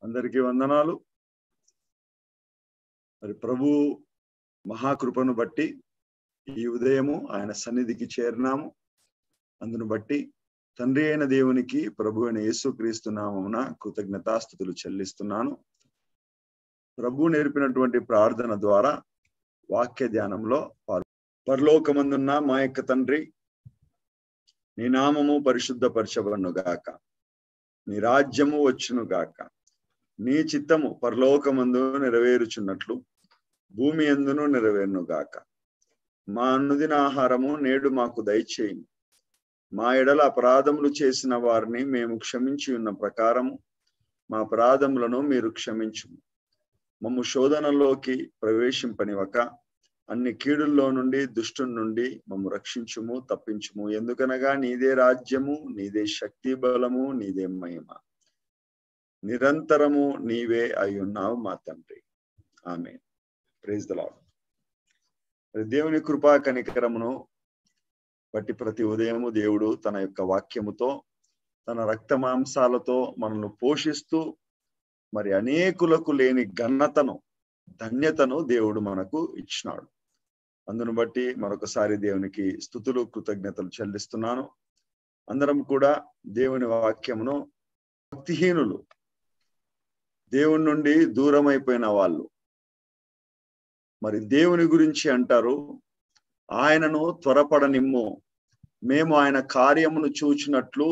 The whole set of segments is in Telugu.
అందరికీ వందనాలు మరి ప్రభు మహాకృపను బట్టి ఈ ఉదయము ఆయన సన్నిధికి చేరినాము అందును బట్టి తండ్రి అయిన దేవునికి ప్రభు అయిన యేసుక్రీస్తు నామమున కృతజ్ఞతాస్థుతులు చెల్లిస్తున్నాను ప్రభు నేర్పినటువంటి ప్రార్థన ద్వారా వాక్య ధ్యానంలో పాల్గొ పరలోకమందున్న మా యొక్క తండ్రి నీ నామము పరిశుద్ధపరచబడును గాక నీ రాజ్యము వచ్చును గాక నీ చిత్తము పరలోకమందు నెరవేరుచున్నట్లు భూమి ఎందును నెరవేరును గాక మా అనుదిన ఆహారము నేడు మాకు దయచేయి మా ఎడల అపరాధములు చేసిన వారిని మేము క్షమించి ఉన్న ప్రకారము మా అపరాధములను మీరు క్షమించు మమ్ము శోధనలోకి ప్రవేశింపనివక అన్ని కీడుల్లో నుండి దుష్టు నుండి మమ్ము రక్షించుము తప్పించుము ఎందుకనగా నీదే రాజ్యము నీదే శక్తి బలము నీదే మహిమ నిరంతరము నీవే అయి ఉన్నావు మా తండ్రి ఆమె ప్రైజ్ ద లాడ్ దేవుని కృపా కనికరమును బట్టి ప్రతి ఉదయము దేవుడు తన యొక్క వాక్యముతో తన రక్త మాంసాలతో మనల్ని పోషిస్తూ మరి అనేకులకు లేని ఘనతను ధన్యతను దేవుడు మనకు ఇచ్చినాడు అందును బట్టి మరొకసారి దేవునికి స్థుతులు కృతజ్ఞతలు చెల్లిస్తున్నాను అందరం కూడా దేవుని వాక్యమును భక్తిహీనులు దేవుని నుండి దూరం అయిపోయిన వాళ్ళు మరి దేవుని గురించి అంటారు ఆయనను త్వరపడనిమ్ము మేము ఆయన కార్యమును చూచినట్లు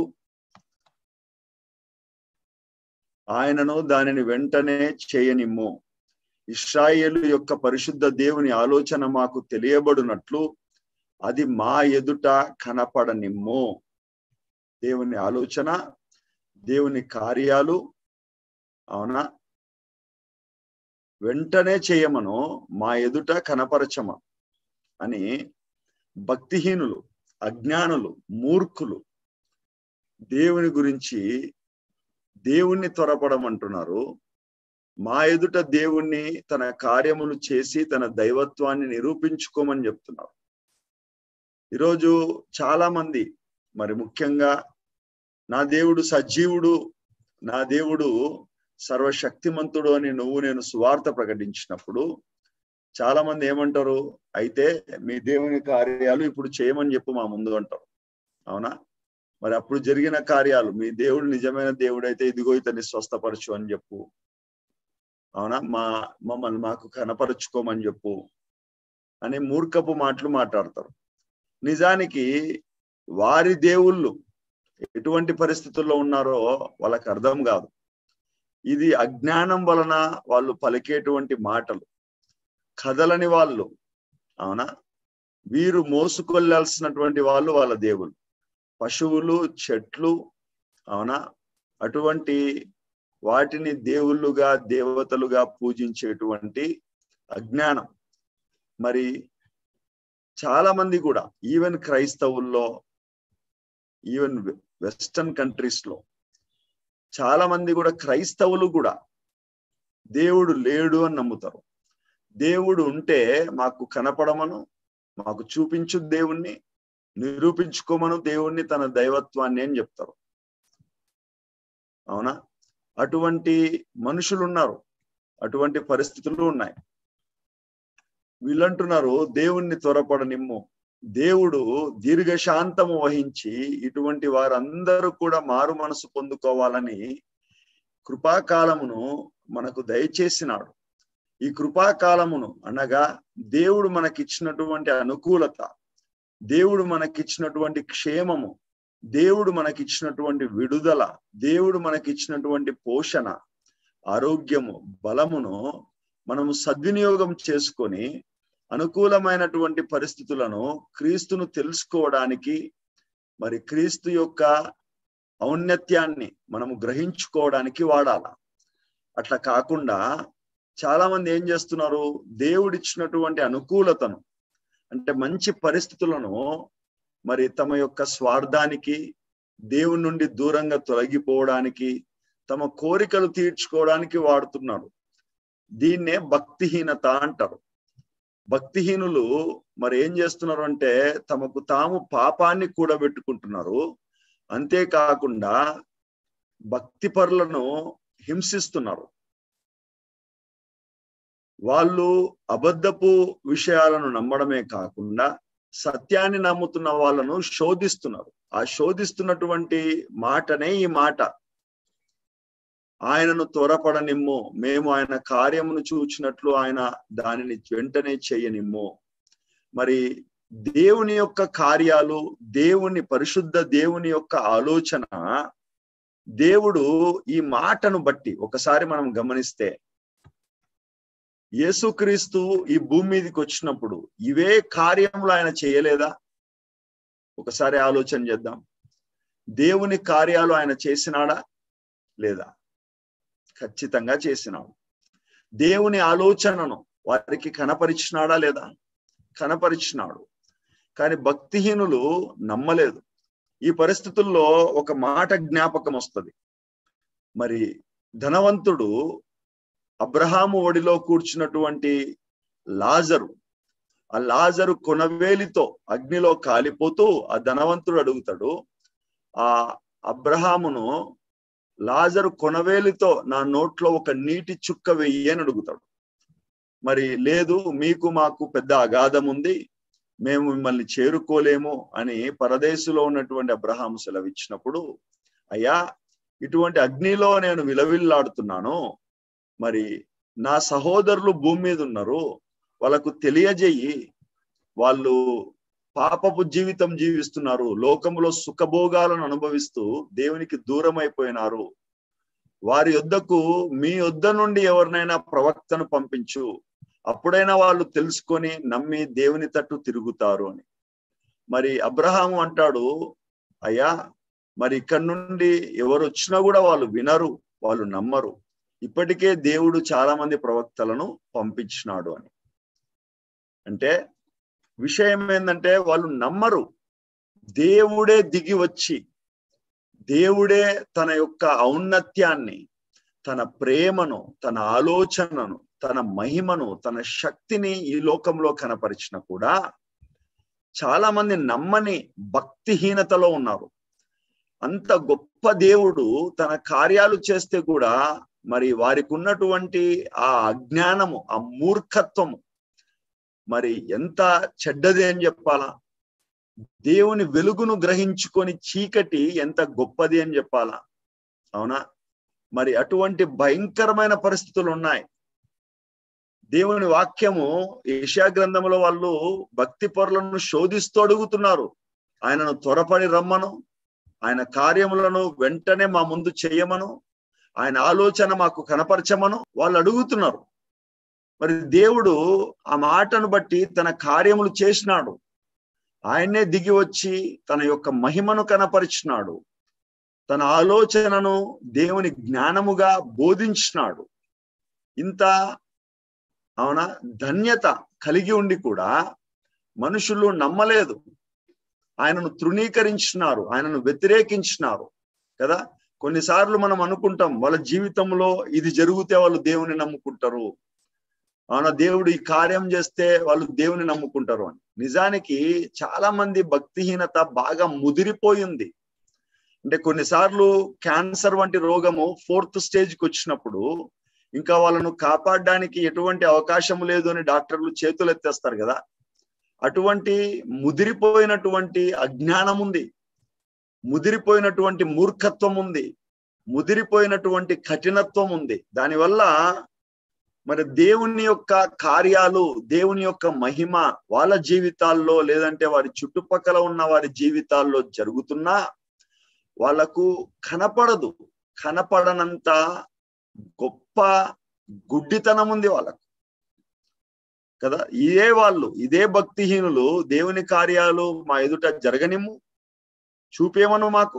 ఆయనను దానిని వెంటనే చేయనిమ్ము ఇస్రాయేలు యొక్క పరిశుద్ధ దేవుని ఆలోచన మాకు తెలియబడినట్లు అది మా ఎదుట కనపడనిమ్ము దేవుని ఆలోచన దేవుని కార్యాలు అవునా వెంటనే చేయమను మా ఎదుట కనపరచమ అని భక్తిహీనులు అజ్ఞానులు మూర్ఖులు దేవుని గురించి దేవుణ్ణి త్వరపడమంటున్నారు మా ఎదుట దేవుణ్ణి తన కార్యములు చేసి తన దైవత్వాన్ని నిరూపించుకోమని చెప్తున్నారు ఈరోజు చాలా మంది మరి ముఖ్యంగా నా దేవుడు సజీవుడు నా దేవుడు సర్వశక్తిమంతుడు అని నువ్వు నేను సువార్త ప్రకటించినప్పుడు చాలా మంది ఏమంటారు అయితే మీ దేవుని కార్యాలు ఇప్పుడు చేయమని చెప్పు మా ముందు అంటారు అవునా మరి అప్పుడు జరిగిన కార్యాలు మీ దేవుడు నిజమైన దేవుడైతే ఇదిగో ఇతన్ని స్వస్థపరచు అని చెప్పు అవునా మా మమ్మల్ని మాకు కనపరుచుకోమని చెప్పు అని మూర్ఖపు మాటలు మాట్లాడతారు నిజానికి వారి దేవుళ్ళు ఎటువంటి పరిస్థితుల్లో ఉన్నారో వాళ్ళకి అర్థం కాదు ఇది అజ్ఞానం వలన వాళ్ళు పలికేటువంటి మాటలు కదలని వాళ్ళు అవునా వీరు మోసుకొల్లాల్సినటువంటి వాళ్ళు వాళ్ళ దేవుళ్ళు పశువులు చెట్లు అవునా అటువంటి వాటిని దేవుళ్ళుగా దేవతలుగా పూజించేటువంటి అజ్ఞానం మరి చాలా మంది కూడా ఈవెన్ క్రైస్తవుల్లో ఈవెన్ వెస్టర్న్ కంట్రీస్ లో చాలా మంది కూడా క్రైస్తవులు కూడా దేవుడు లేడు అని నమ్ముతారు దేవుడు ఉంటే మాకు కనపడమను మాకు చూపించు దేవుణ్ణి నిరూపించుకోమను దేవుణ్ణి తన దైవత్వాన్ని అని చెప్తారు అవునా అటువంటి మనుషులు ఉన్నారు అటువంటి పరిస్థితులు ఉన్నాయి వీళ్ళంటున్నారు దేవుణ్ణి త్వరపడనిమ్ము దేవుడు దీర్ఘశాంతము వహించి ఇటువంటి వారందరూ కూడా మారు మనసు పొందుకోవాలని కృపాకాలమును మనకు దయచేసినాడు ఈ కృపాకాలమును అనగా దేవుడు మనకిచ్చినటువంటి అనుకూలత దేవుడు మనకిచ్చినటువంటి క్షేమము దేవుడు మనకిచ్చినటువంటి విడుదల దేవుడు మనకిచ్చినటువంటి పోషణ ఆరోగ్యము బలమును మనము సద్వినియోగం చేసుకొని అనుకూలమైనటువంటి పరిస్థితులను క్రీస్తును తెలుసుకోవడానికి మరి క్రీస్తు యొక్క ఔన్నత్యాన్ని మనము గ్రహించుకోవడానికి వాడాల అట్లా కాకుండా చాలా మంది ఏం చేస్తున్నారు దేవుడిచ్చినటువంటి అనుకూలతను అంటే మంచి పరిస్థితులను మరి తమ యొక్క స్వార్థానికి దేవుని నుండి దూరంగా తొలగిపోవడానికి తమ కోరికలు తీర్చుకోవడానికి వాడుతున్నారు దీన్నే భక్తిహీనత అంటారు భక్తిహీనులు మరి ఏం చేస్తున్నారు అంటే తమకు తాము పాపాన్ని కూడబెట్టుకుంటున్నారు అంతేకాకుండా భక్తి పరులను హింసిస్తున్నారు వాళ్ళు అబద్ధపు విషయాలను నమ్మడమే కాకుండా సత్యాన్ని నమ్ముతున్న వాళ్ళను శోధిస్తున్నారు ఆ శోధిస్తున్నటువంటి మాటనే ఈ మాట ఆయనను త్వరపడనిమ్ము మేము ఆయన కార్యమును చూచినట్లు ఆయన దానిని వెంటనే చేయనిమ్ము మరి దేవుని యొక్క కార్యాలు దేవుని పరిశుద్ధ దేవుని యొక్క ఆలోచన దేవుడు ఈ మాటను బట్టి ఒకసారి మనం గమనిస్తే యేసుక్రీస్తు ఈ భూమి మీదకి వచ్చినప్పుడు ఇవే కార్యములు ఆయన చేయలేదా ఒకసారి ఆలోచన చేద్దాం దేవుని కార్యాలు ఆయన చేసినాడా లేదా ఖచ్చితంగా చేసినాడు దేవుని ఆలోచనను వారికి కనపరిచినాడా లేదా కనపరిచినాడు కానీ భక్తిహీనులు నమ్మలేదు ఈ పరిస్థితుల్లో ఒక మాట జ్ఞాపకం వస్తుంది మరి ధనవంతుడు అబ్రహాము ఒడిలో కూర్చున్నటువంటి లాజరు ఆ లాజరు కొనవేలితో అగ్నిలో కాలిపోతూ ఆ ధనవంతుడు అడుగుతాడు ఆ అబ్రహామును లాజరు కొనవేలితో నా నోట్లో ఒక నీటి చుక్క వెయ్యి అని అడుగుతాడు మరి లేదు మీకు మాకు పెద్ద అగాధం ఉంది మేము మిమ్మల్ని చేరుకోలేము అని పరదేశంలో ఉన్నటువంటి అబ్రహాము సెలవిచ్చినప్పుడు అయ్యా ఇటువంటి అగ్నిలో నేను విలవిల్లాడుతున్నాను మరి నా సహోదరులు భూమి మీద ఉన్నారు వాళ్ళకు తెలియజేయి వాళ్ళు పాపపు జీవితం జీవిస్తున్నారు లోకంలో సుఖభోగాలను అనుభవిస్తూ దేవునికి దూరం అయిపోయినారు వారి యొద్దకు మీ యొద్ద నుండి ఎవరినైనా ప్రవక్తను పంపించు అప్పుడైనా వాళ్ళు తెలుసుకొని నమ్మి దేవుని తట్టు తిరుగుతారు అని మరి అబ్రహాము అంటాడు అయ్యా మరి ఇక్కడ నుండి ఎవరు వచ్చినా కూడా వాళ్ళు వినరు వాళ్ళు నమ్మరు ఇప్పటికే దేవుడు చాలా మంది ప్రవక్తలను పంపించినాడు అని అంటే విషయం ఏంటంటే వాళ్ళు నమ్మరు దేవుడే దిగి వచ్చి దేవుడే తన యొక్క ఔన్నత్యాన్ని తన ప్రేమను తన ఆలోచనను తన మహిమను తన శక్తిని ఈ లోకంలో కనపరిచిన కూడా చాలా మంది నమ్మని భక్తిహీనతలో ఉన్నారు అంత గొప్ప దేవుడు తన కార్యాలు చేస్తే కూడా మరి వారికి ఉన్నటువంటి ఆ అజ్ఞానము ఆ మూర్ఖత్వము మరి ఎంత చెడ్డది అని చెప్పాలా దేవుని వెలుగును గ్రహించుకొని చీకటి ఎంత గొప్పది అని చెప్పాలా అవునా మరి అటువంటి భయంకరమైన పరిస్థితులు ఉన్నాయి దేవుని వాక్యము ఏషియా గ్రంథంలో వాళ్ళు భక్తి పొరలను శోధిస్తూ అడుగుతున్నారు ఆయనను త్వరపడి రమ్మను ఆయన కార్యములను వెంటనే మా ముందు చేయమను ఆయన ఆలోచన మాకు కనపరచమను వాళ్ళు అడుగుతున్నారు మరి దేవుడు ఆ మాటను బట్టి తన కార్యములు చేసినాడు ఆయన్నే దిగి వచ్చి తన యొక్క మహిమను కనపరిచినాడు తన ఆలోచనను దేవుని జ్ఞానముగా బోధించినాడు ఇంత అవునా ధన్యత కలిగి ఉండి కూడా మనుషులు నమ్మలేదు ఆయనను తృణీకరించినారు ఆయనను వ్యతిరేకించినారు కదా కొన్నిసార్లు మనం అనుకుంటాం వాళ్ళ జీవితంలో ఇది జరిగితే వాళ్ళు దేవుని నమ్ముకుంటారు అవునా దేవుడు ఈ కార్యం చేస్తే వాళ్ళు దేవుని నమ్ముకుంటారు అని నిజానికి చాలా మంది భక్తిహీనత బాగా ముదిరిపోయింది అంటే కొన్నిసార్లు క్యాన్సర్ వంటి రోగము ఫోర్త్ స్టేజ్కి వచ్చినప్పుడు ఇంకా వాళ్ళను కాపాడడానికి ఎటువంటి అవకాశం లేదు అని డాక్టర్లు చేతులు ఎత్తేస్తారు కదా అటువంటి ముదిరిపోయినటువంటి అజ్ఞానం ఉంది ముదిరిపోయినటువంటి మూర్ఖత్వం ఉంది ముదిరిపోయినటువంటి కఠినత్వం ఉంది దానివల్ల మరి దేవుని యొక్క కార్యాలు దేవుని యొక్క మహిమ వాళ్ళ జీవితాల్లో లేదంటే వారి చుట్టుపక్కల ఉన్న వారి జీవితాల్లో జరుగుతున్నా వాళ్ళకు కనపడదు కనపడనంత గొప్ప గుడ్డితనం ఉంది వాళ్ళకు కదా ఇదే వాళ్ళు ఇదే భక్తిహీనులు దేవుని కార్యాలు మా ఎదుట జరగనిమ్ము చూపేమను మాకు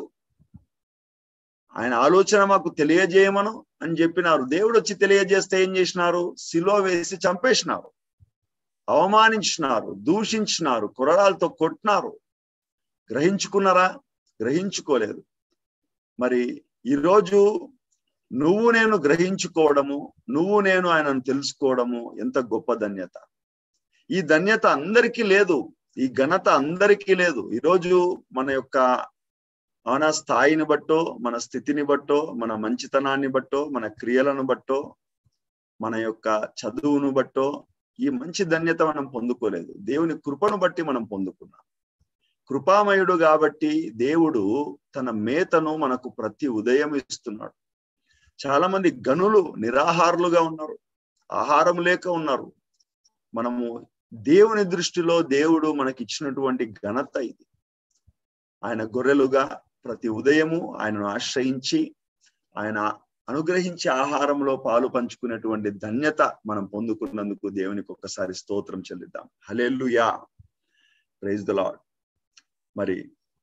ఆయన ఆలోచన మాకు తెలియజేయమను అని చెప్పినారు దేవుడు వచ్చి తెలియజేస్తే ఏం చేసినారు సిలో వేసి చంపేసినారు అవమానించినారు దూషించినారు కురడాలతో కొట్టినారు గ్రహించుకున్నారా గ్రహించుకోలేదు మరి ఈరోజు నువ్వు నేను గ్రహించుకోవడము నువ్వు నేను ఆయనను తెలుసుకోవడము ఎంత గొప్ప ధన్యత ఈ ధన్యత అందరికీ లేదు ఈ ఘనత అందరికీ లేదు ఈరోజు మన యొక్క అవునా స్థాయిని బట్టో మన స్థితిని బట్టో మన మంచితనాన్ని బట్టో మన క్రియలను బట్టో మన యొక్క చదువును బట్టో ఈ మంచి ధన్యత మనం పొందుకోలేదు దేవుని కృపను బట్టి మనం పొందుకున్నాం కృపామయుడు కాబట్టి దేవుడు తన మేతను మనకు ప్రతి ఉదయం ఇస్తున్నాడు చాలా మంది గనులు నిరాహారులుగా ఉన్నారు ఆహారం లేక ఉన్నారు మనము దేవుని దృష్టిలో దేవుడు మనకి ఇచ్చినటువంటి ఘనత ఇది ఆయన గొర్రెలుగా ప్రతి ఉదయము ఆయనను ఆశ్రయించి ఆయన అనుగ్రహించి ఆహారంలో పాలు పంచుకునేటువంటి ధన్యత మనం పొందుకున్నందుకు దేవునికి ఒక్కసారి స్తోత్రం చెల్లిద్దాం హలెల్లుయా ప్రైజ్ ద లాడ్ మరి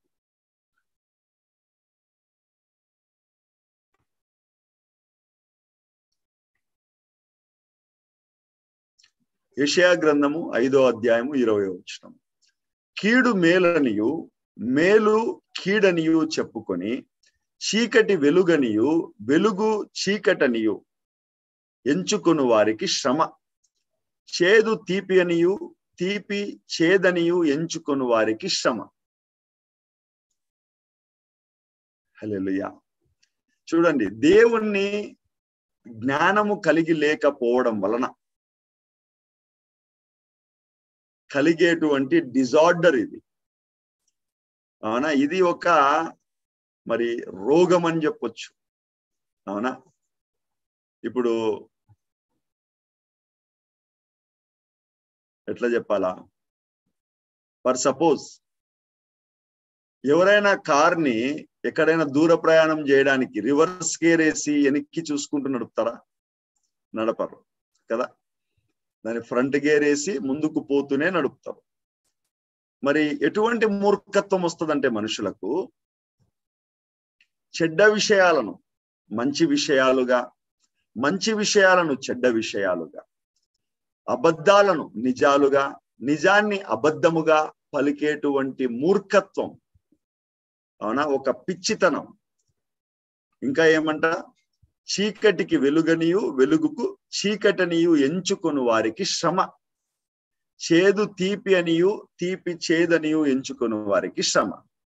యషయా గ్రంథము ఐదో అధ్యాయము ఇరవై వచ్చినం కీడు మేలనియు మేలు కీడనియు చెప్పుకొని చీకటి వెలుగనియు వెలుగు చీకటనియు ఎంచుకుని వారికి శ్రమ చేదు తీపి అనియు తీపి చేదనియు ఎంచుకుని వారికి శ్రమ హలెలుయా చూడండి దేవుణ్ణి జ్ఞానము కలిగి లేకపోవడం వలన కలిగేటువంటి డిజార్డర్ ఇది అవునా ఇది ఒక మరి రోగం అని చెప్పొచ్చు అవునా ఇప్పుడు ఎట్లా చెప్పాలా ఫర్ సపోజ్ ఎవరైనా కార్ని ఎక్కడైనా దూర ప్రయాణం చేయడానికి రివర్స్ గేర్ వేసి వెనక్కి చూసుకుంటూ నడుపుతారా నడపరు కదా దాని ఫ్రంట్ గేర్ వేసి ముందుకు పోతూనే నడుపుతారు మరి ఎటువంటి మూర్ఖత్వం వస్తుందంటే మనుషులకు చెడ్డ విషయాలను మంచి విషయాలుగా మంచి విషయాలను చెడ్డ విషయాలుగా అబద్ధాలను నిజాలుగా నిజాన్ని అబద్ధముగా పలికేటువంటి మూర్ఖత్వం అవునా ఒక పిచ్చితనం ఇంకా ఏమంట చీకటికి వెలుగనియు వెలుగుకు చీకటనియు ఎంచుకొని వారికి శ్రమ చేదు తీపి అనియు తీపి చేదనియు ఎంచుకొని వారికి శ్రమ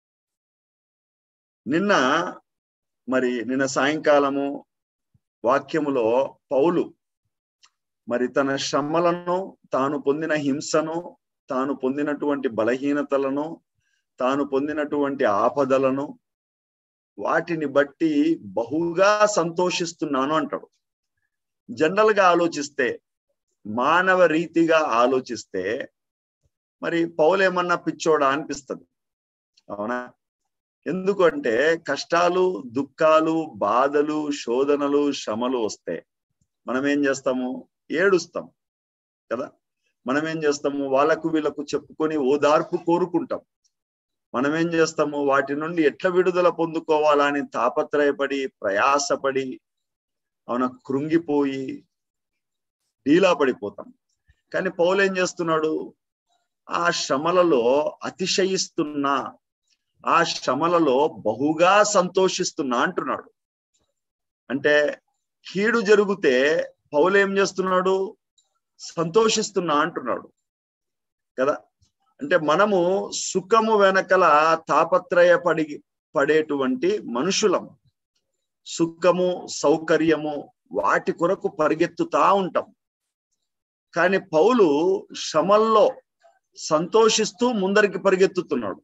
నిన్న మరి నిన్న సాయంకాలము వాక్యములో పౌలు మరి తన శ్రమలను తాను పొందిన హింసను తాను పొందినటువంటి బలహీనతలను తాను పొందినటువంటి ఆపదలను వాటిని బట్టి బహుగా సంతోషిస్తున్నాను అంటాడు జనరల్ గా ఆలోచిస్తే మానవ రీతిగా ఆలోచిస్తే మరి పౌలేమన్నా పిచ్చోడా అనిపిస్తుంది అవునా ఎందుకంటే కష్టాలు దుఃఖాలు బాధలు శోధనలు శ్రమలు వస్తే మనం ఏం చేస్తాము ఏడుస్తాం కదా మనం ఏం చేస్తాము వాళ్ళకు వీళ్ళకు చెప్పుకొని ఓదార్పు కోరుకుంటాం మనం ఏం చేస్తాము వాటి నుండి ఎట్ల విడుదల పొందుకోవాలా అని తాపత్రయపడి ప్రయాసపడి అవున కృంగిపోయి డీలా పడిపోతాం కానీ పౌలు ఏం చేస్తున్నాడు ఆ శ్రమలలో అతిశయిస్తున్నా ఆ శ్రమలలో బహుగా సంతోషిస్తున్నా అంటున్నాడు అంటే కీడు జరిగితే పౌలు ఏం చేస్తున్నాడు సంతోషిస్తున్నా అంటున్నాడు కదా అంటే మనము సుఖము వెనకల తాపత్రయపడి పడేటువంటి మనుషులం సుఖము సౌకర్యము వాటి కొరకు పరిగెత్తుతా ఉంటాం కానీ పౌలు శ్రమల్లో సంతోషిస్తూ ముందరికి పరిగెత్తుతున్నాడు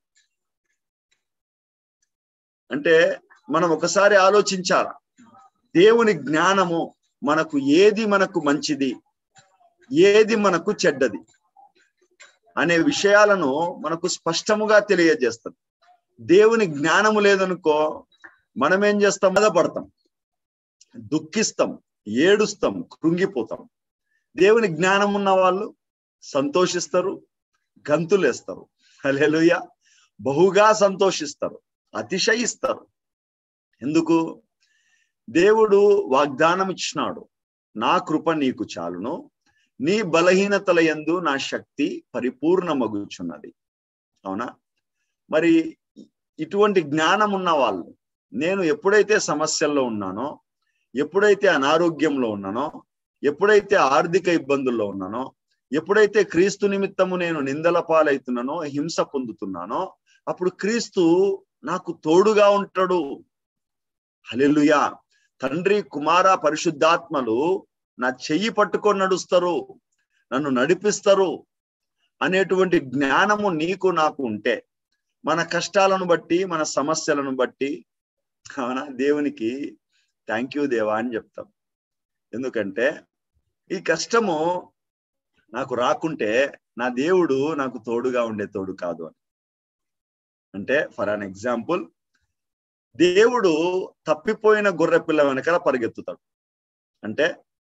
అంటే మనం ఒకసారి ఆలోచించాల దేవుని జ్ఞానము మనకు ఏది మనకు మంచిది ఏది మనకు చెడ్డది అనే విషయాలను మనకు స్పష్టముగా తెలియజేస్తుంది దేవుని జ్ఞానము లేదనుకో మనం ఏం చేస్తాం బాధపడతాం దుఃఖిస్తాం ఏడుస్తాం కృంగిపోతాం దేవుని జ్ఞానం ఉన్న వాళ్ళు సంతోషిస్తారు గంతులేస్తారు అలెలుయ బహుగా సంతోషిస్తారు అతిశయిస్తారు ఎందుకు దేవుడు వాగ్దానం ఇచ్చినాడు నా కృప నీకు చాలును నీ బలహీనతల ఎందు నా శక్తి పరిపూర్ణమగుచున్నది అవునా మరి ఇటువంటి జ్ఞానం ఉన్న వాళ్ళు నేను ఎప్పుడైతే సమస్యల్లో ఉన్నానో ఎప్పుడైతే అనారోగ్యంలో ఉన్నానో ఎప్పుడైతే ఆర్థిక ఇబ్బందుల్లో ఉన్నానో ఎప్పుడైతే క్రీస్తు నిమిత్తము నేను నిందల పాలవుతున్నానో హింస పొందుతున్నానో అప్పుడు క్రీస్తు నాకు తోడుగా ఉంటాడు హలెలుయా తండ్రి కుమార పరిశుద్ధాత్మలు నా చెయ్యి పట్టుకొని నడుస్తారు నన్ను నడిపిస్తారు అనేటువంటి జ్ఞానము నీకు నాకు ఉంటే మన కష్టాలను బట్టి మన సమస్యలను బట్టి అవునా దేవునికి థ్యాంక్ యూ దేవా అని చెప్తాం ఎందుకంటే ఈ కష్టము నాకు రాకుంటే నా దేవుడు నాకు తోడుగా ఉండే తోడు కాదు అని అంటే ఫర్ అన్ ఎగ్జాంపుల్ దేవుడు తప్పిపోయిన గొర్రె పిల్ల వెనకాల పరిగెత్తుతాడు అంటే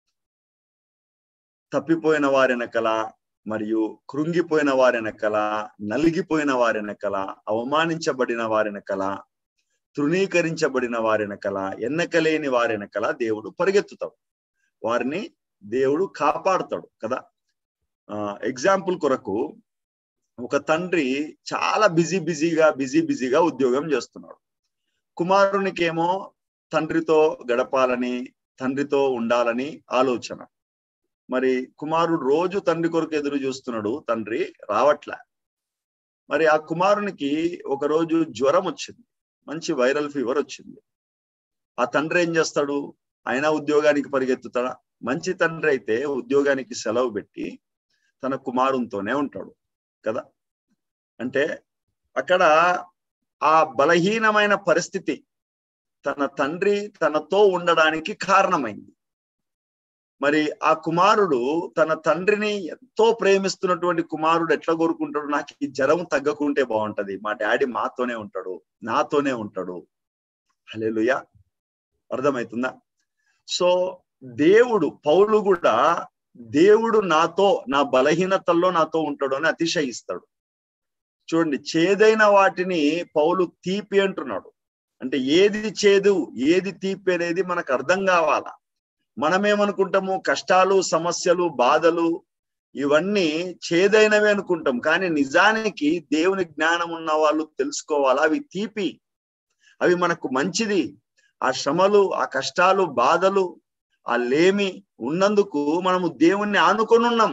తప్పిపోయిన వారి వెనకల మరియు కృంగిపోయిన వారి వెనకల నలిగిపోయిన వారి వెనకల అవమానించబడిన వారి వెనకల తృణీకరించబడిన వారి వెనకల ఎన్నకలేని వారి వెనకల దేవుడు పరిగెత్తుతాడు వారిని దేవుడు కాపాడుతాడు కదా ఎగ్జాంపుల్ కొరకు ఒక తండ్రి చాలా బిజీ బిజీగా బిజీ బిజీగా ఉద్యోగం చేస్తున్నాడు కుమారునికేమో తండ్రితో గడపాలని తండ్రితో ఉండాలని ఆలోచన మరి కుమారుడు రోజు తండ్రి కొరకు ఎదురు చూస్తున్నాడు తండ్రి రావట్లే మరి ఆ కుమారునికి ఒక రోజు జ్వరం వచ్చింది మంచి వైరల్ ఫీవర్ వచ్చింది ఆ తండ్రి ఏం చేస్తాడు ఆయన ఉద్యోగానికి పరిగెత్తుతాడా మంచి తండ్రి అయితే ఉద్యోగానికి సెలవు పెట్టి తన కుమారునితోనే ఉంటాడు కదా అంటే అక్కడ ఆ బలహీనమైన పరిస్థితి తన తండ్రి తనతో ఉండడానికి కారణమైంది మరి ఆ కుమారుడు తన తండ్రిని ఎంతో ప్రేమిస్తున్నటువంటి కుమారుడు ఎట్లా కోరుకుంటాడు నాకు ఈ జ్వరం తగ్గకుంటే బాగుంటది మా డాడీ మాతోనే ఉంటాడు నాతోనే ఉంటాడు హలేలుయా అర్థమవుతుందా సో దేవుడు పౌలు కూడా దేవుడు నాతో నా బలహీనతల్లో నాతో ఉంటాడు అని అతిశయిస్తాడు చూడండి చేదైన వాటిని పౌలు తీపి అంటున్నాడు అంటే ఏది చేదు ఏది తీపి అనేది మనకు అర్థం కావాలా మనమేమనుకుంటాము కష్టాలు సమస్యలు బాధలు ఇవన్నీ చేదైనవి అనుకుంటాం కానీ నిజానికి దేవుని జ్ఞానం ఉన్న వాళ్ళు తెలుసుకోవాలా అవి తీపి అవి మనకు మంచిది ఆ శ్రమలు ఆ కష్టాలు బాధలు ఆ లేమి ఉన్నందుకు మనము దేవుణ్ణి ఆనుకొని ఉన్నాం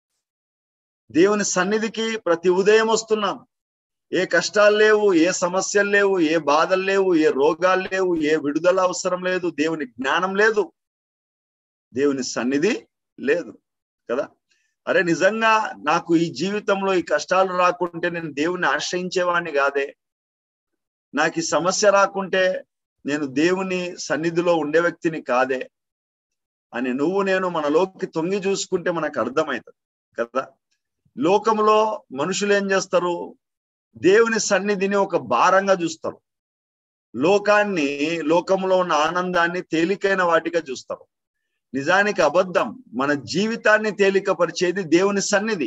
దేవుని సన్నిధికి ప్రతి ఉదయం వస్తున్నాం ఏ కష్టాలు లేవు ఏ సమస్యలు లేవు ఏ బాధలు లేవు ఏ రోగాలు లేవు ఏ విడుదల అవసరం లేదు దేవుని జ్ఞానం లేదు దేవుని సన్నిధి లేదు కదా అరే నిజంగా నాకు ఈ జీవితంలో ఈ కష్టాలు రాకుంటే నేను దేవుని ఆశ్రయించేవాడిని కాదే నాకు ఈ సమస్య రాకుంటే నేను దేవుని సన్నిధిలో ఉండే వ్యక్తిని కాదే అని నువ్వు నేను మనలోకి తొంగి చూసుకుంటే మనకు అర్థమవుతుంది కదా లోకంలో మనుషులు ఏం చేస్తారు దేవుని సన్నిధిని ఒక భారంగా చూస్తారు లోకాన్ని లోకంలో ఉన్న ఆనందాన్ని తేలికైన వాటిగా చూస్తారు నిజానికి అబద్ధం మన జీవితాన్ని తేలికపరిచేది దేవుని సన్నిధి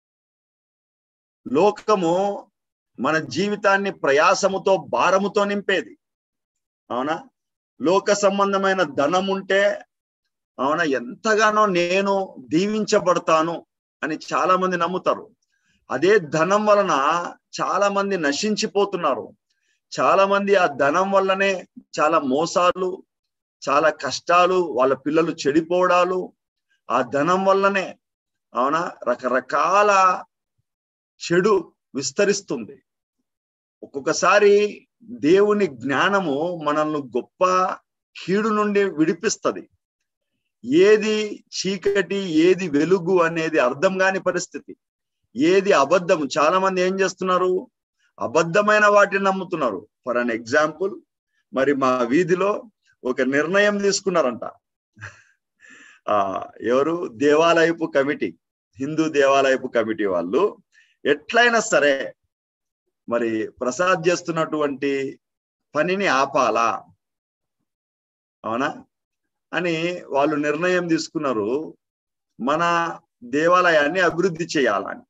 లోకము మన జీవితాన్ని ప్రయాసముతో భారముతో నింపేది అవునా లోక సంబంధమైన ధనం ఉంటే అవునా ఎంతగానో నేను దీవించబడతాను అని చాలా మంది నమ్ముతారు అదే ధనం వలన చాలా మంది నశించిపోతున్నారు చాలా మంది ఆ ధనం వల్లనే చాలా మోసాలు చాలా కష్టాలు వాళ్ళ పిల్లలు చెడిపోవడాలు ఆ ధనం వల్లనే అవునా రకరకాల చెడు విస్తరిస్తుంది ఒక్కొక్కసారి దేవుని జ్ఞానము మనల్ని గొప్ప కీడు నుండి విడిపిస్తుంది ఏది చీకటి ఏది వెలుగు అనేది అర్థం కాని పరిస్థితి ఏది అబద్ధం చాలా మంది ఏం చేస్తున్నారు అబద్ధమైన వాటిని నమ్ముతున్నారు ఫర్ అన్ ఎగ్జాంపుల్ మరి మా వీధిలో ఒక నిర్ణయం తీసుకున్నారంట ఆ ఎవరు దేవాలయపు కమిటీ హిందూ దేవాలయపు కమిటీ వాళ్ళు ఎట్లయినా సరే మరి ప్రసాద్ చేస్తున్నటువంటి పనిని ఆపాలా అవునా అని వాళ్ళు నిర్ణయం తీసుకున్నారు మన దేవాలయాన్ని అభివృద్ధి చేయాలని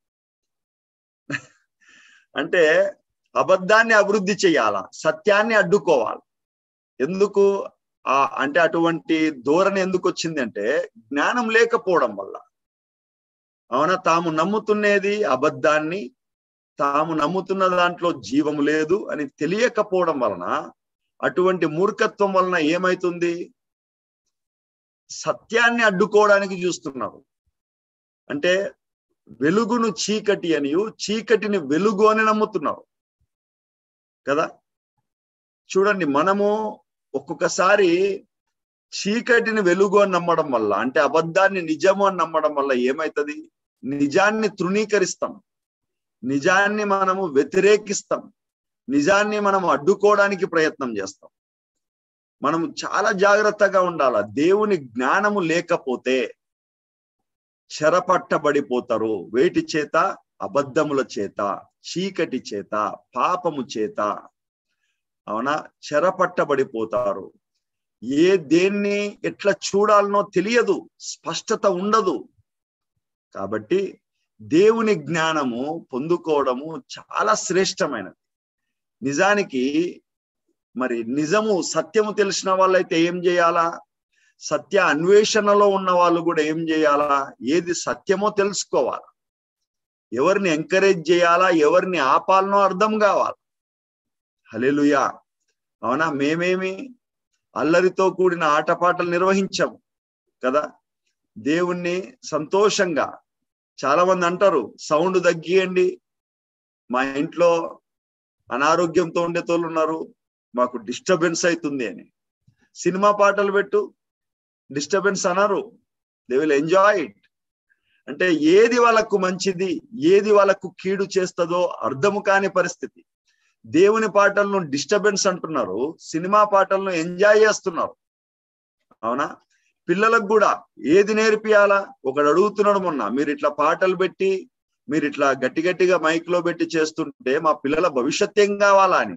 అంటే అబద్ధాన్ని అభివృద్ధి చేయాలా సత్యాన్ని అడ్డుకోవాలి ఎందుకు ఆ అంటే అటువంటి ధోరణి ఎందుకు వచ్చింది అంటే జ్ఞానం లేకపోవడం వల్ల అవునా తాము నమ్ముతున్నది అబద్ధాన్ని తాము నమ్ముతున్న దాంట్లో జీవం లేదు అని తెలియకపోవడం వలన అటువంటి మూర్ఖత్వం వలన ఏమైతుంది సత్యాన్ని అడ్డుకోవడానికి చూస్తున్నారు అంటే వెలుగును చీకటి అనియు చీకటిని వెలుగు అని నమ్ముతున్నారు కదా చూడండి మనము ఒక్కొక్కసారి చీకటిని వెలుగు అని నమ్మడం వల్ల అంటే అబద్ధాన్ని నిజము అని నమ్మడం వల్ల ఏమైతుంది నిజాన్ని తృణీకరిస్తాం నిజాన్ని మనము వ్యతిరేకిస్తాం నిజాన్ని మనం అడ్డుకోవడానికి ప్రయత్నం చేస్తాం మనం చాలా జాగ్రత్తగా ఉండాల దేవుని జ్ఞానము లేకపోతే చెరపట్టబడిపోతారు వేటి చేత అబద్ధముల చేత చీకటి చేత పాపము చేత అవునా చెరపట్టబడిపోతారు ఏ దేన్ని ఎట్లా చూడాలనో తెలియదు స్పష్టత ఉండదు కాబట్టి దేవుని జ్ఞానము పొందుకోవడము చాలా శ్రేష్టమైనది నిజానికి మరి నిజము సత్యము తెలిసిన వాళ్ళైతే ఏం చేయాలా సత్య అన్వేషణలో ఉన్న వాళ్ళు కూడా ఏం చేయాలా ఏది సత్యమో తెలుసుకోవాలా ఎవరిని ఎంకరేజ్ చేయాలా ఎవరిని ఆపాలనో అర్థం కావాలి హలెలుయా అవునా మేమేమి అల్లరితో కూడిన ఆటపాటలు నిర్వహించాము కదా దేవుణ్ణి సంతోషంగా చాలా మంది అంటారు సౌండ్ తగ్గియండి మా ఇంట్లో అనారోగ్యంతో ఉండేతోళ్ళు ఉన్నారు మాకు డిస్టర్బెన్స్ అవుతుంది అని సినిమా పాటలు పెట్టు డిస్టర్బెన్స్ అన్నారు దే విల్ ఎంజాయ్ ఇట్ అంటే ఏది వాళ్ళకు మంచిది ఏది వాళ్ళకు కీడు చేస్తుందో అర్థము కాని పరిస్థితి దేవుని పాటలను డిస్టర్బెన్స్ అంటున్నారు సినిమా పాటలను ఎంజాయ్ చేస్తున్నారు అవునా పిల్లలకు కూడా ఏది నేర్పియాలా ఒకడు అడుగుతున్నాడు మొన్న మీరు ఇట్లా పాటలు పెట్టి మీరు ఇట్లా గట్టి గట్టిగా మైక్ లో పెట్టి చేస్తుంటే మా పిల్లల భవిష్యత్ ఏం కావాలా అని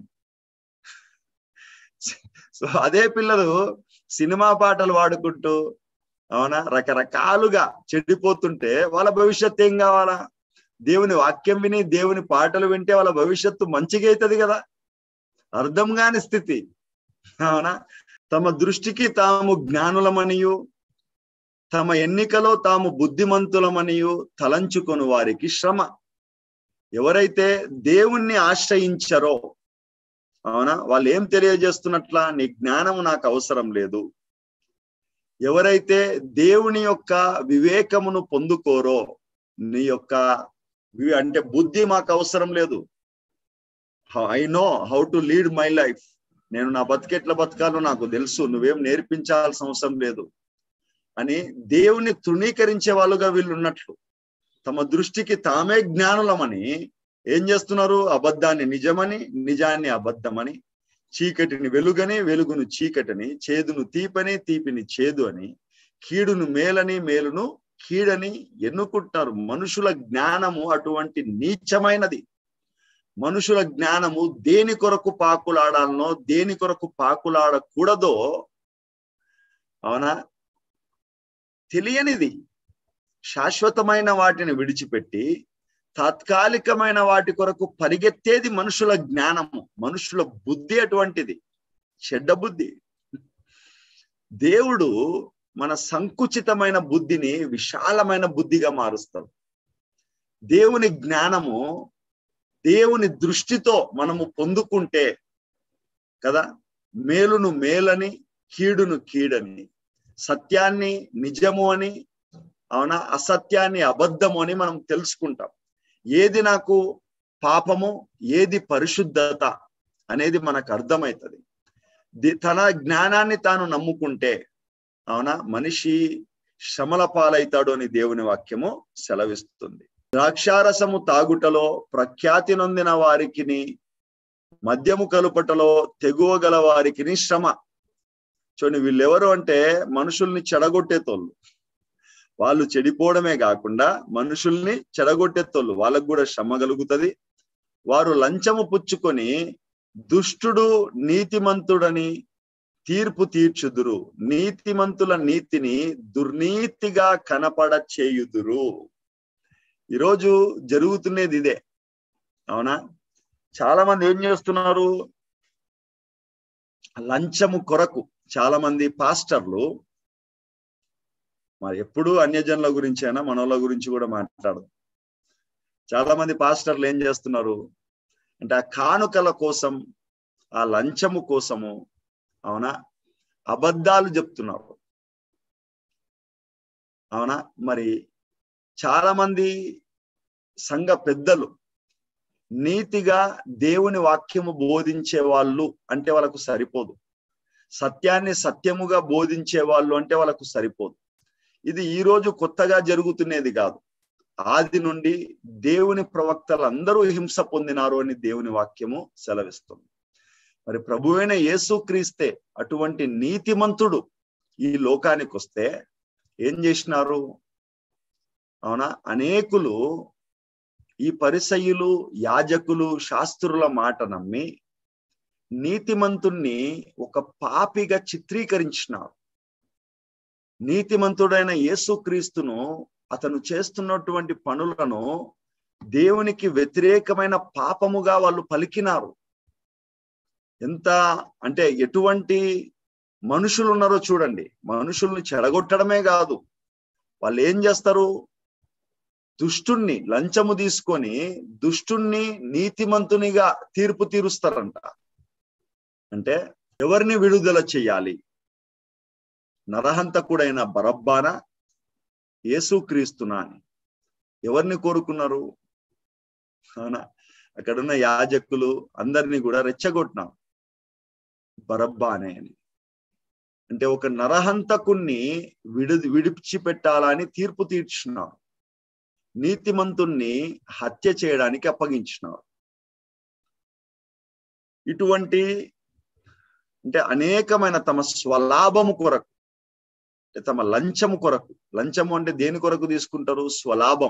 సో అదే పిల్లలు సినిమా పాటలు వాడుకుంటూ అవునా రకరకాలుగా చెడిపోతుంటే వాళ్ళ భవిష్యత్ ఏం కావాలా దేవుని వాక్యం విని దేవుని పాటలు వింటే వాళ్ళ భవిష్యత్తు మంచిగా అవుతుంది కదా అర్థం కాని స్థితి అవునా తమ దృష్టికి తాము జ్ఞానులమనియు తమ ఎన్నికలో తాము బుద్ధిమంతులమనియు తలంచుకొని వారికి శ్రమ ఎవరైతే దేవుణ్ణి ఆశ్రయించరో అవునా వాళ్ళు ఏం తెలియజేస్తున్నట్లా నీ జ్ఞానము నాకు అవసరం లేదు ఎవరైతే దేవుని యొక్క వివేకమును పొందుకోరో నీ యొక్క అంటే బుద్ధి మాకు అవసరం లేదు I know how to lead my life నేను నా బతికెట్ల బతకాలో నాకు తెలుసు నువ్వేం నేర్పించాల్సిన అవసరం లేదు అని దేవుని తృణీకరించే వాళ్ళుగా వీళ్ళు ఉన్నట్లు తమ దృష్టికి తామే జ్ఞానులమని ఏం చేస్తున్నారు అబద్ధాన్ని నిజమని నిజాన్ని అబద్ధమని చీకటిని వెలుగని వెలుగును చీకటిని చేదును తీపని తీపిని చేదు అని కీడును మేలని మేలును కీడని ఎన్నుకుంటున్నారు మనుషుల జ్ఞానము అటువంటి నీచమైనది మనుషుల జ్ఞానము దేని కొరకు పాకులాడాలనో దేని కొరకు పాకులాడకూడదో అవునా తెలియనిది శాశ్వతమైన వాటిని విడిచిపెట్టి తాత్కాలికమైన వాటి కొరకు పరిగెత్తేది మనుషుల జ్ఞానము మనుషుల బుద్ధి అటువంటిది చెడ్డ బుద్ధి దేవుడు మన సంకుచితమైన బుద్ధిని విశాలమైన బుద్ధిగా మారుస్తాడు దేవుని జ్ఞానము దేవుని దృష్టితో మనము పొందుకుంటే కదా మేలును మేలని కీడును కీడని సత్యాన్ని నిజము అని అవునా అసత్యాన్ని అబద్ధము అని మనం తెలుసుకుంటాం ఏది నాకు పాపము ఏది పరిశుద్ధత అనేది మనకు అర్థమవుతుంది తన జ్ఞానాన్ని తాను నమ్ముకుంటే అవునా మనిషి శ్రమల పాలైతాడు అని దేవుని వాక్యము సెలవిస్తుంది ద్రాక్షారసము తాగుటలో ప్రఖ్యాతి నొందిన వారికి మద్యము కలుపటలో తెగువ గల వారికి శ్రమ చూడండి వీళ్ళెవరు అంటే మనుషుల్ని చెడగొట్టేతోళ్ళు వాళ్ళు చెడిపోవడమే కాకుండా మనుషుల్ని చెడగొట్టేతోళ్ళు వాళ్ళకు కూడా శ్రమ కలుగుతుంది వారు లంచము పుచ్చుకొని దుష్టుడు నీతిమంతుడని తీర్పు తీర్చుదురు నీతిమంతుల నీతిని దుర్నీతిగా కనపడ చేయుదురు ఈరోజు జరుగుతున్నది ఇదే అవునా చాలా మంది ఏం చేస్తున్నారు లంచము కొరకు చాలా మంది పాస్టర్లు మరి ఎప్పుడు అన్యజనుల గురించి అయినా మనోళ్ళ గురించి కూడా మాట్లాడదు చాలా మంది పాస్టర్లు ఏం చేస్తున్నారు అంటే ఆ కానుకల కోసం ఆ లంచము కోసము అవునా అబద్ధాలు చెప్తున్నారు అవునా మరి చాలా మంది సంఘ పెద్దలు నీతిగా దేవుని వాక్యము బోధించే వాళ్ళు అంటే వాళ్ళకు సరిపోదు సత్యాన్ని సత్యముగా బోధించే వాళ్ళు అంటే వాళ్ళకు సరిపోదు ఇది ఈ రోజు కొత్తగా జరుగుతున్నది కాదు ఆది నుండి దేవుని ప్రవక్తలు అందరూ హింస పొందినారు అని దేవుని వాక్యము సెలవిస్తుంది మరి ప్రభువైన యేసుక్రీస్తే అటువంటి నీతిమంతుడు ఈ లోకానికి వస్తే ఏం చేసినారు అవునా అనేకులు ఈ పరిసయ్యులు యాజకులు శాస్త్రుల మాట నమ్మి నీతిమంతుణ్ణి ఒక పాపిగా చిత్రీకరించినారు నీతిమంతుడైన యేసుక్రీస్తును అతను చేస్తున్నటువంటి పనులను దేవునికి వ్యతిరేకమైన పాపముగా వాళ్ళు పలికినారు ఎంత అంటే ఎటువంటి మనుషులు ఉన్నారో చూడండి మనుషుల్ని చెడగొట్టడమే కాదు వాళ్ళు ఏం చేస్తారు దుష్టుణ్ణి లంచము తీసుకొని దుష్టుణ్ణి నీతిమంతునిగా తీర్పు తీరుస్తారంట అంటే ఎవరిని విడుదల చెయ్యాలి నరహంతకుడైన బరబ్బాన యేసుక్రీస్తునా అని ఎవరిని కోరుకున్నారు అవునా అక్కడున్న యాజకులు అందరినీ కూడా రెచ్చగొట్టినాం బరబ్బానే అని అంటే ఒక నరహంతకుణ్ణి విడి విడిచిపెట్టాలని తీర్పు తీర్చున్నారు నీతిమంతుణ్ణి హత్య చేయడానికి అప్పగించినారు ఇటువంటి అంటే అనేకమైన తమ స్వలాభము కొరకు అంటే తమ లంచము కొరకు లంచము అంటే దేని కొరకు తీసుకుంటారు స్వలాభం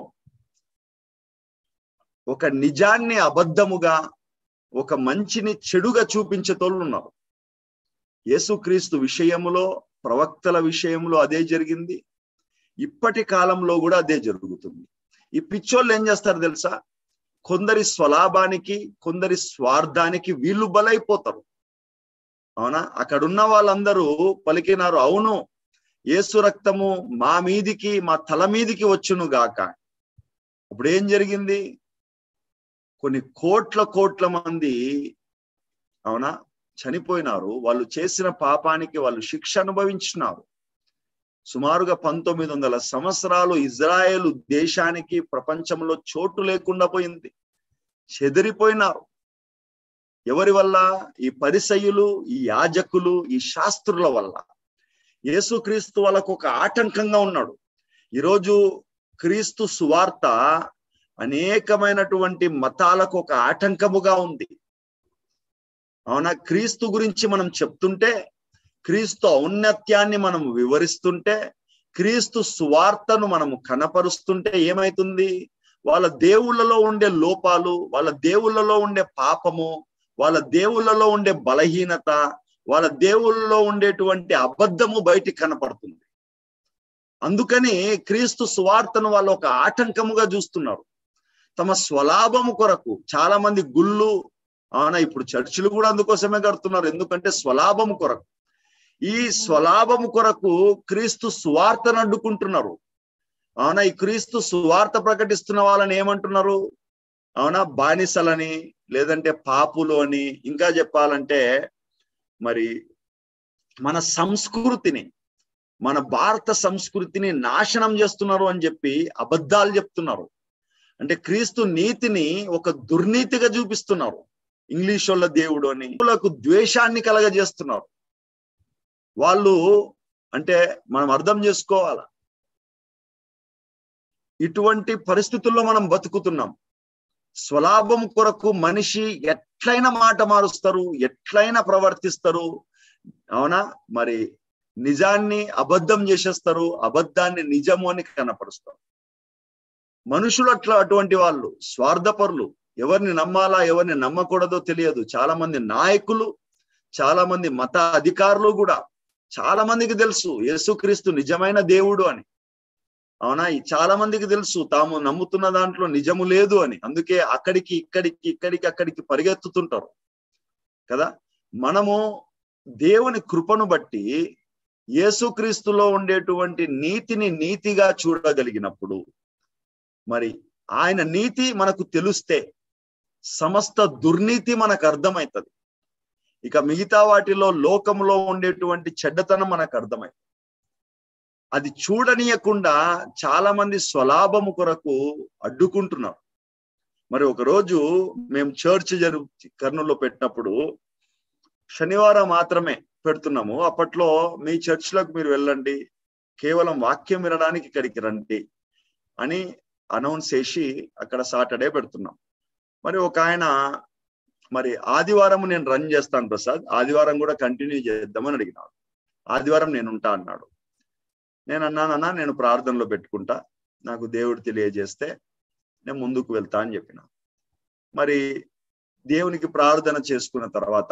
ఒక నిజాన్ని అబద్ధముగా ఒక మంచిని చెడుగా చూపించేతోళ్ళు ఉన్నారు యేసుక్రీస్తు విషయములో ప్రవక్తల విషయంలో అదే జరిగింది ఇప్పటి కాలంలో కూడా అదే జరుగుతుంది ఈ పిచ్చోళ్ళు ఏం చేస్తారు తెలుసా కొందరి స్వలాభానికి కొందరి స్వార్థానికి వీళ్ళు బలైపోతారు అవునా అక్కడున్న వాళ్ళందరూ పలికినారు అవును ఏసు రక్తము మా మీదికి మా తల మీదికి వచ్చును గాక అప్పుడు ఏం జరిగింది కొన్ని కోట్ల కోట్ల మంది అవునా చనిపోయినారు వాళ్ళు చేసిన పాపానికి వాళ్ళు శిక్ష అనుభవించినారు సుమారుగా పంతొమ్మిది వందల సంవత్సరాలు ఇజ్రాయేల్ దేశానికి ప్రపంచంలో చోటు లేకుండా పోయింది చెదిరిపోయినారు ఎవరి వల్ల ఈ పరిసయులు ఈ యాజకులు ఈ శాస్త్రుల వల్ల యేసుక్రీస్తు వాళ్ళకు ఒక ఆటంకంగా ఉన్నాడు ఈరోజు క్రీస్తు సువార్త అనేకమైనటువంటి మతాలకు ఒక ఆటంకముగా ఉంది అవునా క్రీస్తు గురించి మనం చెప్తుంటే క్రీస్తు ఔన్నత్యాన్ని మనం వివరిస్తుంటే క్రీస్తు సువార్తను మనము కనపరుస్తుంటే ఏమైతుంది వాళ్ళ దేవుళ్ళలో ఉండే లోపాలు వాళ్ళ దేవుళ్ళలో ఉండే పాపము వాళ్ళ దేవుళ్ళలో ఉండే బలహీనత వాళ్ళ దేవుళ్ళలో ఉండేటువంటి అబద్ధము బయటికి కనపడుతుంది అందుకని క్రీస్తు సువార్తను వాళ్ళు ఒక ఆటంకముగా చూస్తున్నారు తమ స్వలాభము కొరకు చాలా మంది గుళ్ళు అవునా ఇప్పుడు చర్చిలు కూడా అందుకోసమే కడుతున్నారు ఎందుకంటే స్వలాభము కొరకు ఈ స్వలాభము కొరకు క్రీస్తు సువార్తను అడ్డుకుంటున్నారు అవునా ఈ క్రీస్తు సువార్త ప్రకటిస్తున్న వాళ్ళని ఏమంటున్నారు అవునా బానిసలని లేదంటే పాపులు అని ఇంకా చెప్పాలంటే మరి మన సంస్కృతిని మన భారత సంస్కృతిని నాశనం చేస్తున్నారు అని చెప్పి అబద్ధాలు చెప్తున్నారు అంటే క్రీస్తు నీతిని ఒక దుర్నీతిగా చూపిస్తున్నారు ఇంగ్లీష్ వాళ్ళ దేవుడు అని ద్వేషాన్ని కలగజేస్తున్నారు వాళ్ళు అంటే మనం అర్థం చేసుకోవాల ఇటువంటి పరిస్థితుల్లో మనం బతుకుతున్నాం స్వలాభం కొరకు మనిషి ఎట్లయినా మాట మారుస్తారు ఎట్లయినా ప్రవర్తిస్తారు అవునా మరి నిజాన్ని అబద్ధం చేసేస్తారు అబద్ధాన్ని నిజము అని కనపరుస్తారు మనుషులు అట్లా అటువంటి వాళ్ళు స్వార్థపరులు ఎవరిని నమ్మాలా ఎవరిని నమ్మకూడదో తెలియదు చాలా మంది నాయకులు చాలా మంది మత అధికారులు కూడా చాలా మందికి తెలుసు యేసుక్రీస్తు నిజమైన దేవుడు అని అవునా చాలా మందికి తెలుసు తాము నమ్ముతున్న దాంట్లో నిజము లేదు అని అందుకే అక్కడికి ఇక్కడికి ఇక్కడికి అక్కడికి పరిగెత్తుతుంటారు కదా మనము దేవుని కృపను బట్టి యేసుక్రీస్తులో ఉండేటువంటి నీతిని నీతిగా చూడగలిగినప్పుడు మరి ఆయన నీతి మనకు తెలుస్తే సమస్త దుర్నీతి మనకు అర్థమవుతుంది ఇక మిగతా వాటిలో లోకంలో ఉండేటువంటి చెడ్డతనం మనకు అర్థమైంది అది చూడనీయకుండా చాలా మంది స్వలాభము కొరకు అడ్డుకుంటున్నారు మరి ఒక రోజు మేము చర్చ్ జరు కర్నూలులో పెట్టినప్పుడు శనివారం మాత్రమే పెడుతున్నాము అప్పట్లో మీ చర్చ్లకు మీరు వెళ్ళండి కేవలం వాక్యం వినడానికి ఇక్కడికి రండి అని అనౌన్స్ చేసి అక్కడ సాటర్డే పెడుతున్నాం మరి ఒక ఆయన మరి ఆదివారం నేను రన్ చేస్తాను ప్రసాద్ ఆదివారం కూడా కంటిన్యూ చేద్దామని అడిగినాడు ఆదివారం నేను ఉంటా అన్నాడు నేను అన్నానన్నా నేను ప్రార్థనలో పెట్టుకుంటా నాకు దేవుడు తెలియజేస్తే నేను ముందుకు వెళ్తా అని చెప్పిన మరి దేవునికి ప్రార్థన చేసుకున్న తర్వాత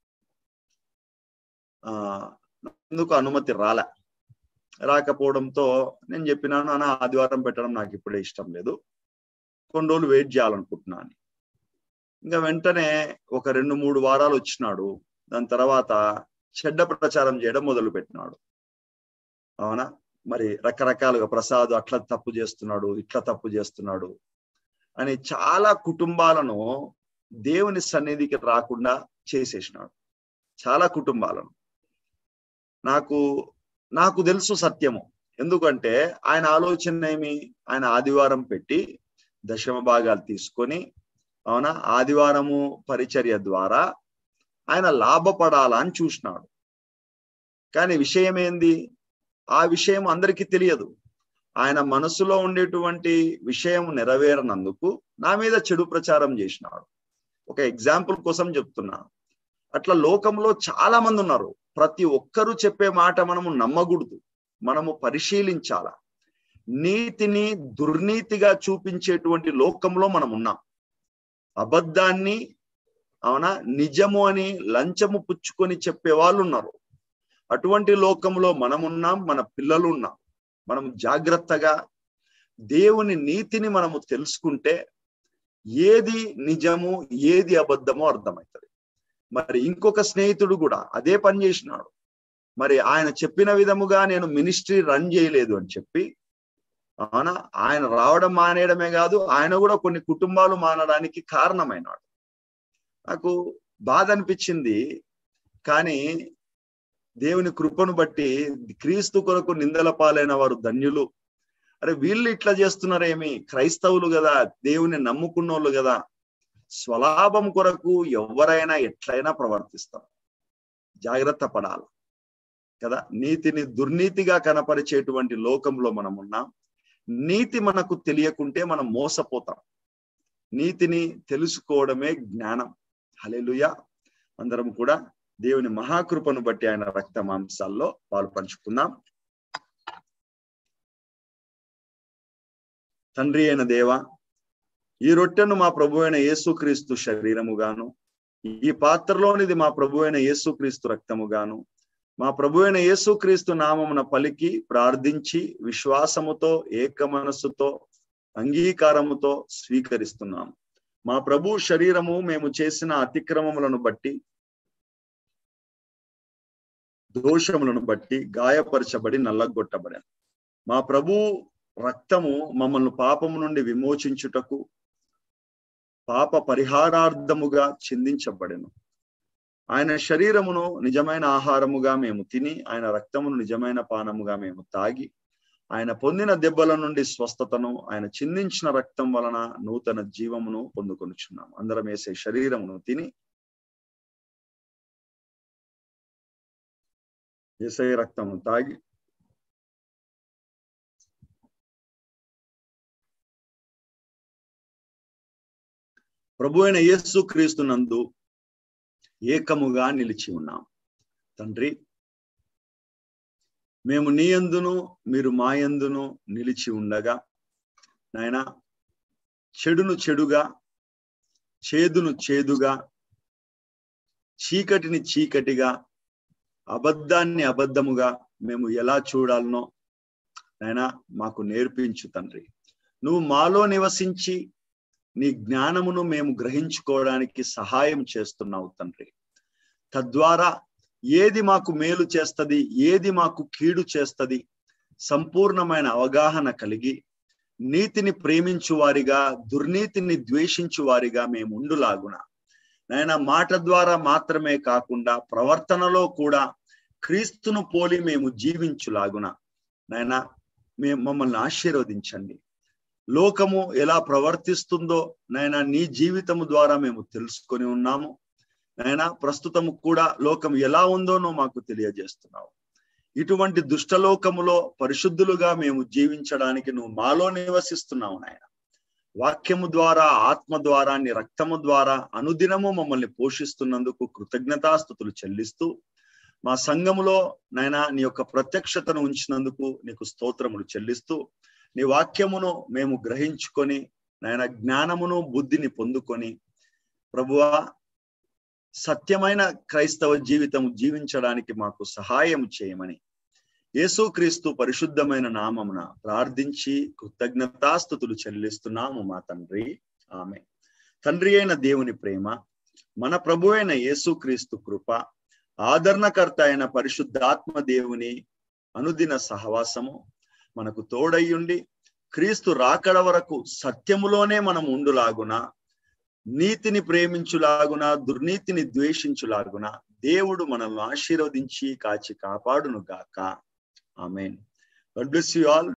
ఆ అందుకు అనుమతి రాలే రాకపోవడంతో నేను చెప్పినాను అన్న ఆదివారం పెట్టడం నాకు ఇప్పుడే ఇష్టం లేదు కొన్ని రోజులు వెయిట్ చేయాలనుకుంటున్నాను ఇంకా వెంటనే ఒక రెండు మూడు వారాలు వచ్చినాడు దాని తర్వాత చెడ్డ ప్రచారం చేయడం మొదలు పెట్టినాడు అవునా మరి రకరకాలుగా ప్రసాద్ అట్లా తప్పు చేస్తున్నాడు ఇట్లా తప్పు చేస్తున్నాడు అని చాలా కుటుంబాలను దేవుని సన్నిధికి రాకుండా చేసేసినాడు చాలా కుటుంబాలను నాకు నాకు తెలుసు సత్యము ఎందుకంటే ఆయన ఆలోచన ఏమి ఆయన ఆదివారం పెట్టి దశమ భాగాలు తీసుకొని అవునా ఆదివారము పరిచర్య ద్వారా ఆయన లాభపడాలా అని చూసినాడు కానీ విషయం ఏంది ఆ విషయం అందరికీ తెలియదు ఆయన మనసులో ఉండేటువంటి విషయం నెరవేరనందుకు నా మీద చెడు ప్రచారం చేసినాడు ఒక ఎగ్జాంపుల్ కోసం చెప్తున్నా అట్లా లోకంలో చాలా మంది ఉన్నారు ప్రతి ఒక్కరూ చెప్పే మాట మనము నమ్మకూడదు మనము పరిశీలించాల నీతిని దుర్నీతిగా చూపించేటువంటి లోకంలో మనం ఉన్నాం అబద్ధాన్ని అవునా నిజము అని లంచము పుచ్చుకొని చెప్పే వాళ్ళు ఉన్నారు అటువంటి లోకంలో మనం ఉన్నాం మన పిల్లలు ఉన్నాం మనం జాగ్రత్తగా దేవుని నీతిని మనము తెలుసుకుంటే ఏది నిజము ఏది అబద్ధమో అర్థమవుతుంది మరి ఇంకొక స్నేహితుడు కూడా అదే పని చేసినాడు మరి ఆయన చెప్పిన విధముగా నేను మినిస్ట్రీ రన్ చేయలేదు అని చెప్పి అవునా ఆయన రావడం మానేయడమే కాదు ఆయన కూడా కొన్ని కుటుంబాలు మానడానికి కారణమైనాడు నాకు బాధ అనిపించింది కానీ దేవుని కృపను బట్టి క్రీస్తు కొరకు నిందల పాలైన వారు ధన్యులు అరే వీళ్ళు ఇట్లా చేస్తున్నారేమి క్రైస్తవులు కదా దేవుని నమ్ముకున్నోళ్ళు కదా స్వలాభం కొరకు ఎవరైనా ఎట్లయినా ప్రవర్తిస్తారు జాగ్రత్త పడాలి కదా నీతిని దుర్నీతిగా కనపరిచేటువంటి లోకంలో మనం ఉన్నాం నీతి మనకు తెలియకుంటే మనం మోసపోతాం నీతిని తెలుసుకోవడమే జ్ఞానం హలెలుయ అందరం కూడా దేవుని మహాకృపను బట్టి ఆయన రక్త మాంసాల్లో పాలు పంచుకుందాం తండ్రి అయిన దేవ ఈ రొట్టెను మా ప్రభు అయిన యేసుక్రీస్తు శరీరముగాను ఈ పాత్రలోనిది మా ప్రభు అయిన యేసుక్రీస్తు రక్తముగాను మా ప్రభు అయిన యేసుక్రీస్తు నామమున పలికి ప్రార్థించి విశ్వాసముతో ఏక మనస్సుతో అంగీకారముతో స్వీకరిస్తున్నాం మా ప్రభు శరీరము మేము చేసిన అతిక్రమములను బట్టి దోషములను బట్టి గాయపరచబడి నల్లగొట్టబడాను మా ప్రభు రక్తము మమ్మల్ని పాపము నుండి విమోచించుటకు పాప పరిహారార్థముగా చిందించబడెను ఆయన శరీరమును నిజమైన ఆహారముగా మేము తిని ఆయన రక్తమును నిజమైన పానముగా మేము తాగి ఆయన పొందిన దెబ్బల నుండి స్వస్థతను ఆయన చిందించిన రక్తం వలన నూతన జీవమును పొందుకొనుచున్నాం అందరం వేసే శరీరమును తిని ఏసై రక్తము తాగి ప్రభు అయిన యేసు క్రీస్తునందు ఏకముగా నిలిచి ఉన్నాం తండ్రి మేము నీ ఎందును మీరు మా ఎందును నిలిచి ఉండగా నాయన చెడును చెడుగా చేదును చేదుగా చీకటిని చీకటిగా అబద్ధాన్ని అబద్ధముగా మేము ఎలా చూడాలనో నాయన మాకు నేర్పించు తండ్రి నువ్వు మాలో నివసించి నీ జ్ఞానమును మేము గ్రహించుకోవడానికి సహాయం చేస్తున్నావు తండ్రి తద్వారా ఏది మాకు మేలు చేస్తుంది ఏది మాకు కీడు చేస్తుంది సంపూర్ణమైన అవగాహన కలిగి నీతిని ప్రేమించు వారిగా దుర్నీతిని ద్వేషించు వారిగా మేము ఉండులాగున నాయన మాట ద్వారా మాత్రమే కాకుండా ప్రవర్తనలో కూడా క్రీస్తును పోలి మేము జీవించులాగున నాయన మేము మమ్మల్ని ఆశీర్వదించండి లోకము ఎలా ప్రవర్తిస్తుందో నాయన నీ జీవితము ద్వారా మేము తెలుసుకొని ఉన్నాము నాయన ప్రస్తుతము కూడా లోకం ఎలా ఉందోనో మాకు తెలియజేస్తున్నావు ఇటువంటి దుష్టలోకములో పరిశుద్ధులుగా మేము జీవించడానికి నువ్వు మాలో నివసిస్తున్నావు నాయన వాక్యము ద్వారా ఆత్మ ద్వారా నీ రక్తము ద్వారా అనుదినము మమ్మల్ని పోషిస్తున్నందుకు కృతజ్ఞతాస్థుతులు చెల్లిస్తూ మా సంఘములో నాయన నీ యొక్క ప్రత్యక్షతను ఉంచినందుకు నీకు స్తోత్రములు చెల్లిస్తూ నీ వాక్యమును మేము గ్రహించుకొని నాయన జ్ఞానమును బుద్ధిని పొందుకొని ప్రభువా సత్యమైన క్రైస్తవ జీవితం జీవించడానికి మాకు సహాయం చేయమని యేసుక్రీస్తు పరిశుద్ధమైన నామమున ప్రార్థించి కృతజ్ఞతాస్థుతులు చెల్లిస్తున్నాము మా తండ్రి ఆమె తండ్రి అయిన దేవుని ప్రేమ మన ప్రభు అయిన యేసుక్రీస్తు కృప ఆదరణకర్త అయిన పరిశుద్ధాత్మ దేవుని అనుదిన సహవాసము మనకు తోడయ్యుండి క్రీస్తు రాకడ వరకు సత్యములోనే మనం ఉండులాగున నీతిని ప్రేమించులాగున దుర్నీతిని ద్వేషించులాగున దేవుడు మనల్ని ఆశీర్వదించి కాచి కాపాడును గాక amen God bless you all